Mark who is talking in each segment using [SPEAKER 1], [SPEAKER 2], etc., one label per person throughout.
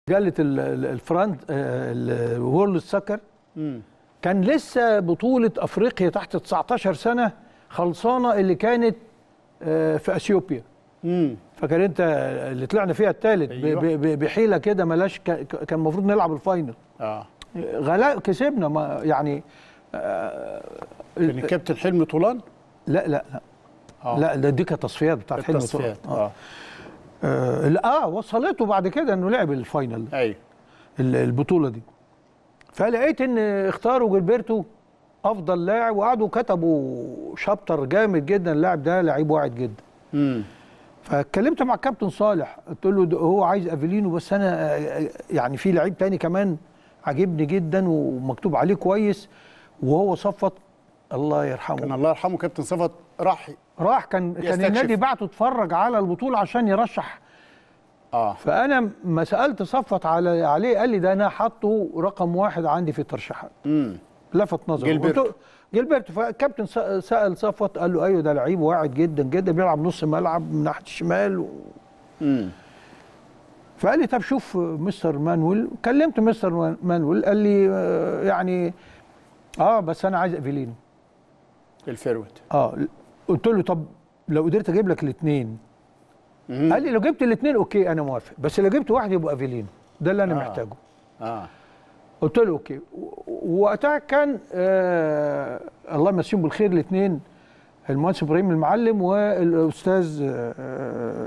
[SPEAKER 1] مجله ال- ال- الفرانت الورلد سكر
[SPEAKER 2] مم.
[SPEAKER 1] كان لسه بطوله افريقيا تحت 19 سنه خلصانه اللي كانت آه، في اثيوبيا
[SPEAKER 2] مم.
[SPEAKER 1] فاكر انت اللي طلعنا فيها الثالث
[SPEAKER 2] أيوة.
[SPEAKER 1] بحيله كده ملاش ك- ك- كان المفروض نلعب الفاينل
[SPEAKER 2] اه
[SPEAKER 1] غلاء كسبنا ما يعني
[SPEAKER 2] كان الكابتن حلمي طولان
[SPEAKER 1] لا لا لا
[SPEAKER 2] اه
[SPEAKER 1] لا ده دي كانت تصفيات بتاعت حلمي
[SPEAKER 2] التصفيات
[SPEAKER 1] طه.
[SPEAKER 2] اه
[SPEAKER 1] اه لا اه وصلته بعد كده انه لعب الفاينل
[SPEAKER 2] ايوه
[SPEAKER 1] ال- البطوله دي فلقيت ان اختاروا جilberto افضل لاعب وقعدوا كتبوا شابتر جامد جدا اللاعب ده لعيب واعد جدا
[SPEAKER 2] مم.
[SPEAKER 1] فاتكلمت مع الكابتن صالح قلت له ده هو عايز افيلينو بس انا آه، يعني في لعيب تاني كمان عاجبني جدا ومكتوب عليه كويس وهو صفت الله يرحمه
[SPEAKER 2] كان الله يرحمه كابتن صفت راح
[SPEAKER 1] راح كان كان
[SPEAKER 2] يستكشف.
[SPEAKER 1] النادي بعته اتفرج على البطوله عشان يرشح
[SPEAKER 2] اه
[SPEAKER 1] فانا ما سالت صفت على عليه قال لي ده انا حاطه رقم واحد عندي في الترشيحات
[SPEAKER 2] امم
[SPEAKER 1] لفت نظري
[SPEAKER 2] جilberto.
[SPEAKER 1] قلت له- جilberto فالكابتن سأ- سال صفوت قال له ايوه ده لعيب واعد جدا جدا بيلعب نص ملعب من ناحيه الشمال و...
[SPEAKER 2] امم
[SPEAKER 1] فقال لي طب شوف مستر مانويل كلمت مستر مانويل قال لي آه، يعني اه بس انا عايز افيلينو
[SPEAKER 2] الفيروت
[SPEAKER 1] اه قلت له طب لو قدرت اجيب لك الاثنين قال لي لو جبت الاثنين اوكي انا موافق بس لو جبت واحد يبقى افيلينو ده اللي انا
[SPEAKER 2] آه.
[SPEAKER 1] محتاجه
[SPEAKER 2] اه
[SPEAKER 1] قلت له اوكي و- ووقتها كان آه الله يمسيهم بالخير الاثنين المهندس ابراهيم المعلم والاستاذ آه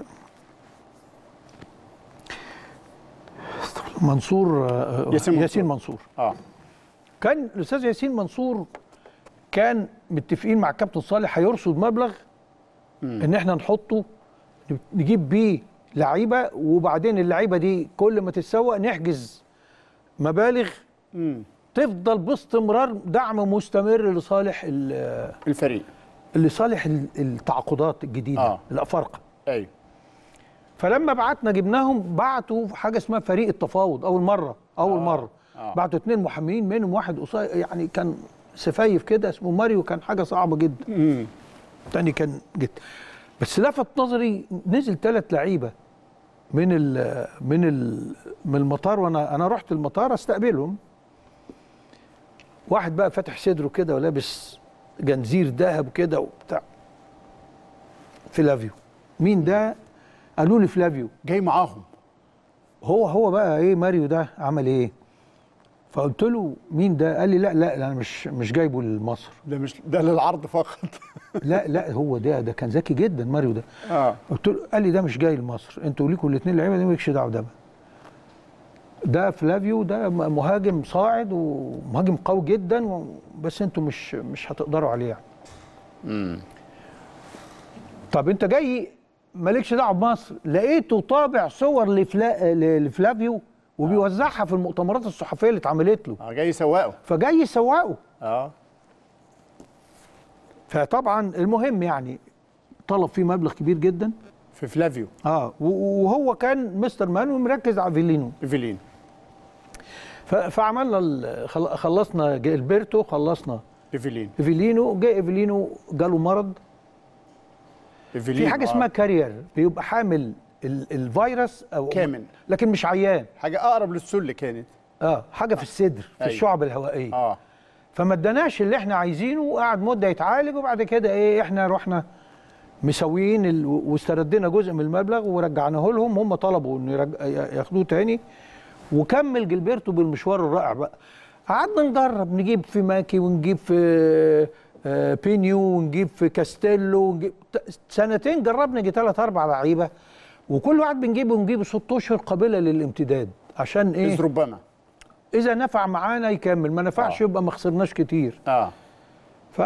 [SPEAKER 1] منصور آه
[SPEAKER 2] ياسين منصور.
[SPEAKER 1] ياسين منصور
[SPEAKER 2] اه
[SPEAKER 1] كان الاستاذ ياسين منصور كان متفقين مع الكابتن صالح هيرصد مبلغ ان احنا نحطه نجيب بيه لعيبه وبعدين اللعيبه دي كل ما تتسوق نحجز مبالغ
[SPEAKER 2] امم
[SPEAKER 1] تفضل باستمرار دعم مستمر لصالح ال-
[SPEAKER 2] الفريق
[SPEAKER 1] لصالح ال- التعاقدات الجديده
[SPEAKER 2] آه.
[SPEAKER 1] آه. الافارقه
[SPEAKER 2] ايوه
[SPEAKER 1] فلما بعتنا جبناهم بعتوا حاجه اسمها فريق التفاوض اول مره اول
[SPEAKER 2] آه.
[SPEAKER 1] آه. مره
[SPEAKER 2] آه.
[SPEAKER 1] آه. بعتوا اثنين محامين منهم واحد قصير يعني كان سفايف كده اسمه ماريو كان حاجه صعبه جدا
[SPEAKER 2] امم
[SPEAKER 1] الثاني كان جدا بس لفت نظري نزل ثلاث لعيبه من ال من ال من المطار وانا انا رحت المطار استقبلهم واحد بقى فاتح صدره كده ولابس جنزير ذهب كده وبتاع فلافيو مين ده قالوا لي فلافيو
[SPEAKER 2] جاي معاهم
[SPEAKER 1] هو هو بقى ايه ماريو ده عمل ايه فقلت له مين ده قال لي لا لا انا مش مش جايبه لمصر
[SPEAKER 2] ده مش ده للعرض فقط
[SPEAKER 1] لا لا هو ده ده كان ذكي جدا ماريو ده
[SPEAKER 2] اه
[SPEAKER 1] قلت له قال لي ده مش جاي لمصر انتوا ليكوا الاثنين لعيبه دي مالكش دعوه ده بقى. ده فلافيو ده م- مهاجم صاعد ومهاجم قوي جدا و- بس انتوا مش مش هتقدروا عليه يعني.
[SPEAKER 2] امم
[SPEAKER 1] طب انت جاي مالكش دعوه بمصر لقيته طابع صور لفلا... ل- لفلافيو وبيوزعها في المؤتمرات الصحفيه اللي اتعملت له
[SPEAKER 2] اه جاي يسوقه
[SPEAKER 1] فجاي يسوقه
[SPEAKER 2] اه
[SPEAKER 1] فطبعا المهم يعني طلب فيه مبلغ كبير جدا
[SPEAKER 2] في فلافيو
[SPEAKER 1] اه و- وهو كان مستر مانو مركز على فيلينو
[SPEAKER 2] ايفلين
[SPEAKER 1] ف- فعملنا ال- خل- خلصنا جيلبرتو خلصنا
[SPEAKER 2] ايفلين
[SPEAKER 1] ايفيلينو جه ايفيلينو جاله مرض
[SPEAKER 2] ايفلين
[SPEAKER 1] في حاجه
[SPEAKER 2] آه.
[SPEAKER 1] اسمها كارير بيبقى حامل ال- الفيروس او
[SPEAKER 2] كامل.
[SPEAKER 1] لكن مش عيان
[SPEAKER 2] حاجه اقرب للسل كانت
[SPEAKER 1] اه حاجه في الصدر في
[SPEAKER 2] أيوة.
[SPEAKER 1] الشعب الهوائيه
[SPEAKER 2] اه
[SPEAKER 1] فما اداناش اللي احنا عايزينه وقعد مده يتعالج وبعد كده ايه احنا رحنا مسويين ال... واستردينا جزء من المبلغ ورجعناه لهم هم طلبوا انه يرج... ياخدوه تاني وكمل جilberto بالمشوار الرائع بقى قعدنا نجرب نجيب في ماكي ونجيب في آه، بينيو ونجيب في كاستيلو ونجيب ت- سنتين جربنا يجي ثلاث اربع لعيبه وكل واحد بنجيبه ونجيبه ست اشهر قابله للامتداد عشان ايه
[SPEAKER 2] إذ ربما
[SPEAKER 1] اذا نفع معانا يكمل ما نفعش
[SPEAKER 2] آه.
[SPEAKER 1] يبقى ما خسرناش كتير
[SPEAKER 2] اه
[SPEAKER 1] ف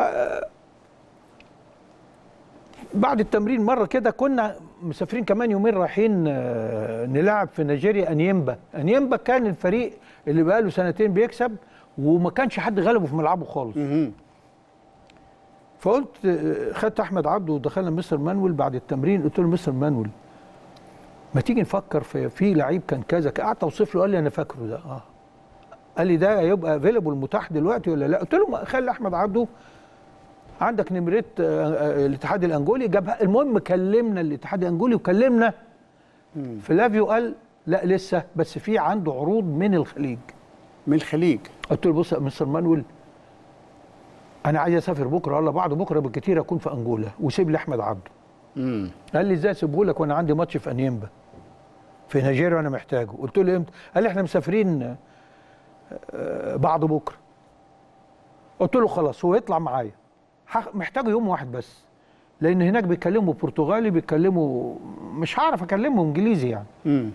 [SPEAKER 1] بعد التمرين مره كده كنا مسافرين كمان يومين رايحين آه، نلعب في نيجيريا انيمبا انيمبا كان الفريق اللي بقاله سنتين بيكسب وما كانش حد غلبه في ملعبه خالص
[SPEAKER 2] مهم.
[SPEAKER 1] فقلت آه، خدت احمد عبده ودخلنا مستر مانويل بعد التمرين قلت له مستر مانويل ما تيجي نفكر في في لعيب كان كذا قعدت اوصف له قال لي انا فاكره ده اه قال لي ده هيبقى افيلبل متاح دلوقتي ولا لا قلت له ما خلي احمد عبده عندك نمرة آه، آه، الاتحاد الانجولي جابها المهم كلمنا الاتحاد الانجولي وكلمنا فلافيو قال لا لسه بس في عنده عروض من الخليج
[SPEAKER 2] من الخليج
[SPEAKER 1] قلت له بص يا مستر مانويل انا عايز اسافر بكره ولا بعد بكره بالكتير اكون في انجولا وسيب لي احمد عبده
[SPEAKER 2] امم
[SPEAKER 1] قال لي ازاي اسيبه لك وانا عندي ماتش في انيمبا في نيجيريا وانا محتاجه قلت له امتى قال لي احنا مسافرين آه، بعد بكره قلت له خلاص هو يطلع معايا ح- محتاجه يوم واحد بس لان هناك بيتكلموا برتغالي بيتكلموا مش هعرف اكلمه انجليزي يعني
[SPEAKER 2] امم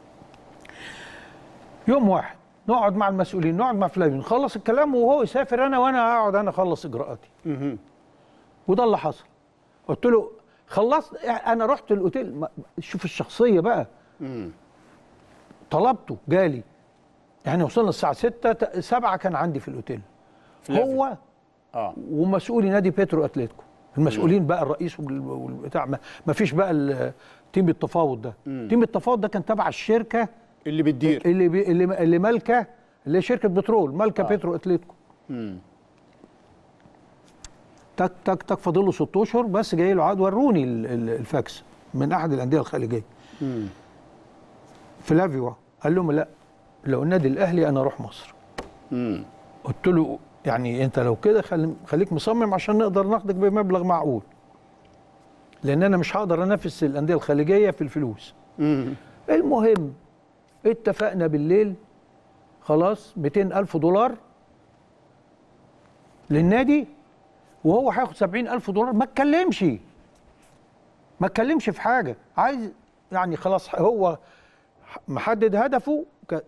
[SPEAKER 1] يوم واحد نقعد مع المسؤولين نقعد مع فلان نخلص الكلام وهو يسافر انا وانا اقعد انا اخلص اجراءاتي
[SPEAKER 2] امم
[SPEAKER 1] وده اللي حصل قلت له خلصت انا رحت الاوتيل ما- شوف الشخصيه بقى
[SPEAKER 2] امم
[SPEAKER 1] طلبته جالي يعني وصلنا الساعه 6 7 كان عندي في الاوتيل
[SPEAKER 2] فلافيو.
[SPEAKER 1] هو
[SPEAKER 2] اه
[SPEAKER 1] ومسؤولي نادي بيترو اتلتيكو المسؤولين بقى الرئيس وال- والبتاع ما ما فيش بقى ال- تيم التفاوض ده تيم التفاوض ده كان تبع الشركه
[SPEAKER 2] اللي بتدير
[SPEAKER 1] اللي بي اللي, اللي مالكه اللي هي شركه بترول مالكه
[SPEAKER 2] آه.
[SPEAKER 1] بيترو اتلتيكو
[SPEAKER 2] امم
[SPEAKER 1] تك تك تك فاضل له ست اشهر بس جاي له عقد وروني ال- ال- الفاكس من احد الانديه الخليجيه
[SPEAKER 2] امم
[SPEAKER 1] فلافيو قال لهم لا لو النادي الاهلي انا اروح مصر
[SPEAKER 2] امم
[SPEAKER 1] قلت له يعني انت لو كده خلي خليك مصمم عشان نقدر ناخدك بمبلغ معقول لان انا مش هقدر انافس الانديه الخليجيه في الفلوس
[SPEAKER 2] امم
[SPEAKER 1] المهم اتفقنا بالليل خلاص 200 ألف دولار للنادي وهو هياخد 70 ألف دولار ما اتكلمش ما اتكلمش في حاجة عايز يعني خلاص هو محدد هدفه ك...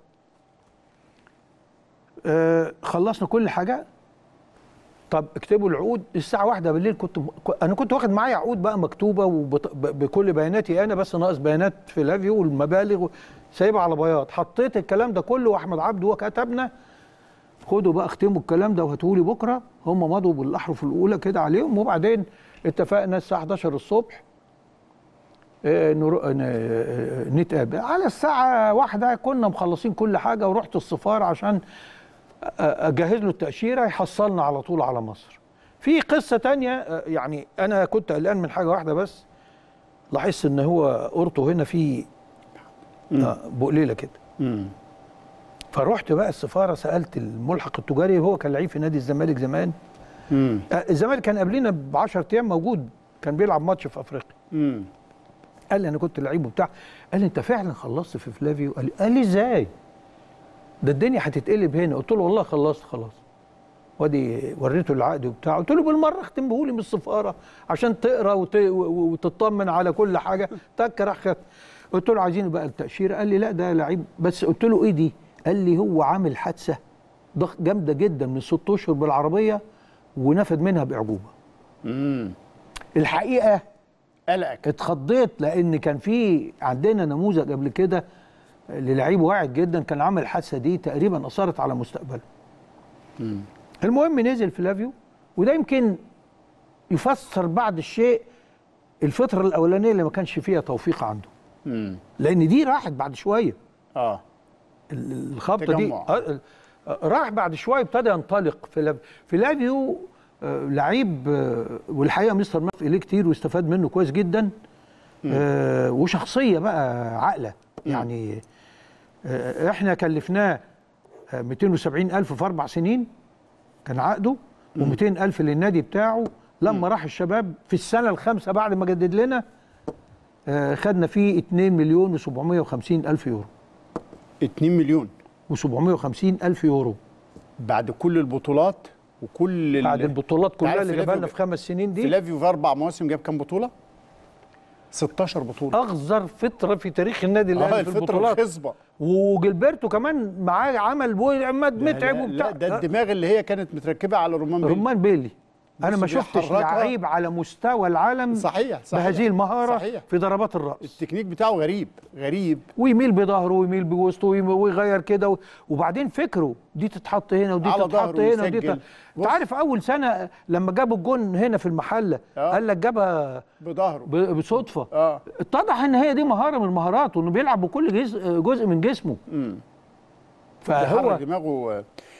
[SPEAKER 1] آه خلصنا كل حاجة طب اكتبوا العقود الساعة واحدة بالليل كنت أنا كنت واخد معايا عقود بقى مكتوبة وبط... ب- بكل بياناتي أنا بس ناقص بيانات فلافيو والمبالغ سايبها على بياض حطيت الكلام ده كله وأحمد عبده وكتبنا خدوا بقى اختموا الكلام ده وهاتوا لي بكرة هم مضوا بالأحرف الأولى كده عليهم وبعدين اتفقنا الساعة 11 الصبح آه، نرو... ن- آه، نتقابل على الساعة واحدة كنا مخلصين كل حاجة ورحت السفارة عشان أ- اجهز له التاشيره يحصلنا على طول على مصر في قصه تانية آه، يعني انا كنت قلقان من حاجه واحده بس لاحظت ان هو اورتو هنا في آه، بقليله كده
[SPEAKER 2] امم
[SPEAKER 1] فروحت بقى السفاره سالت الملحق التجاري هو كان لعيب في نادي الزمالك زمان
[SPEAKER 2] امم
[SPEAKER 1] آه، الزمالك كان قبلنا ب 10 ايام موجود كان بيلعب ماتش في افريقيا
[SPEAKER 2] امم
[SPEAKER 1] قال لي انا كنت لعيب وبتاع قال لي انت فعلا خلصت في فلافيو قال لي, قال لي ازاي ده الدنيا هتتقلب هنا قلت له والله خلصت خلاص وادي وريته العقد وبتاع قلت له بالمره اختمه لي من السفاره عشان تقرا وت... و- وتطمن على كل حاجه تك راح خد. قلت له عايزين بقى التاشيره قال لي لا ده لعيب بس قلت له ايه دي قال لي هو عامل حادثه ضخ جامده جدا من ست اشهر بالعربيه ونفد منها باعجوبه
[SPEAKER 2] امم
[SPEAKER 1] الحقيقه
[SPEAKER 2] قلقك
[SPEAKER 1] اتخضيت لان كان في عندنا نموذج قبل كده للعيب واعد جدا كان عمل الحادثه دي تقريبا اثرت على مستقبله
[SPEAKER 2] امم
[SPEAKER 1] المهم نزل فلافيو وده يمكن يفسر بعض الشيء الفتره الاولانيه اللي ما كانش فيها توفيق عنده
[SPEAKER 2] امم
[SPEAKER 1] لان دي راحت بعد شويه
[SPEAKER 2] اه
[SPEAKER 1] ال- الخبطه دي
[SPEAKER 2] تجمع.
[SPEAKER 1] آه، آه، راح بعد شويه ابتدى ينطلق فلاف- فلافيو آه، لعيب آه، والحقيقه مستر ماف اليه كتير واستفاد منه كويس جدا آه، وشخصيه بقى عاقله يعني آه، احنا كلفناه آه، 270 الف في اربع سنين كان عقده و200 الف للنادي بتاعه لما راح الشباب في السنه الخامسه بعد ما جدد لنا آه، خدنا فيه 2 مليون و750 الف يورو
[SPEAKER 2] 2 مليون
[SPEAKER 1] و750 الف يورو
[SPEAKER 2] بعد كل البطولات وكل
[SPEAKER 1] بعد
[SPEAKER 2] ال-
[SPEAKER 1] البطولات كلها
[SPEAKER 2] عارف
[SPEAKER 1] اللي جابها لنا
[SPEAKER 2] فلافيو-
[SPEAKER 1] في خمس سنين دي
[SPEAKER 2] فلافيو في اربع مواسم جاب كام بطوله 16 بطوله
[SPEAKER 1] اغزر فتره في تاريخ النادي
[SPEAKER 2] اه
[SPEAKER 1] الاهلي في
[SPEAKER 2] الفتره
[SPEAKER 1] البطولات
[SPEAKER 2] الخصبه
[SPEAKER 1] وجilberto كمان معاه عمل عماد متعب
[SPEAKER 2] لا-
[SPEAKER 1] وبتاع
[SPEAKER 2] لا ده الدماغ اللي هي كانت متركبه على رمان بيلي.
[SPEAKER 1] رمان بيلي انا
[SPEAKER 2] بص
[SPEAKER 1] ما شفتش
[SPEAKER 2] بيحركها.
[SPEAKER 1] لعيب على مستوى العالم
[SPEAKER 2] صحيح صحيح
[SPEAKER 1] بهذه المهاره
[SPEAKER 2] صحيح
[SPEAKER 1] في ضربات الراس
[SPEAKER 2] التكنيك بتاعه غريب غريب
[SPEAKER 1] ويميل بظهره ويميل بوسطه ويم- ويغير كده و... وبعدين فكره دي تتحط هنا ودي
[SPEAKER 2] على
[SPEAKER 1] تتحط
[SPEAKER 2] ظهره
[SPEAKER 1] هنا ودي
[SPEAKER 2] يسجل.
[SPEAKER 1] تت...
[SPEAKER 2] بص.
[SPEAKER 1] انت عارف اول سنه لما جابوا الجون هنا في المحله
[SPEAKER 2] آه.
[SPEAKER 1] قال لك جابها
[SPEAKER 2] بظهره
[SPEAKER 1] ب- بصدفه
[SPEAKER 2] اه
[SPEAKER 1] اتضح ان هي دي مهاره من مهاراته انه بيلعب بكل جزء, جزء من جسمه
[SPEAKER 2] امم
[SPEAKER 1] فهو
[SPEAKER 2] هو دماغه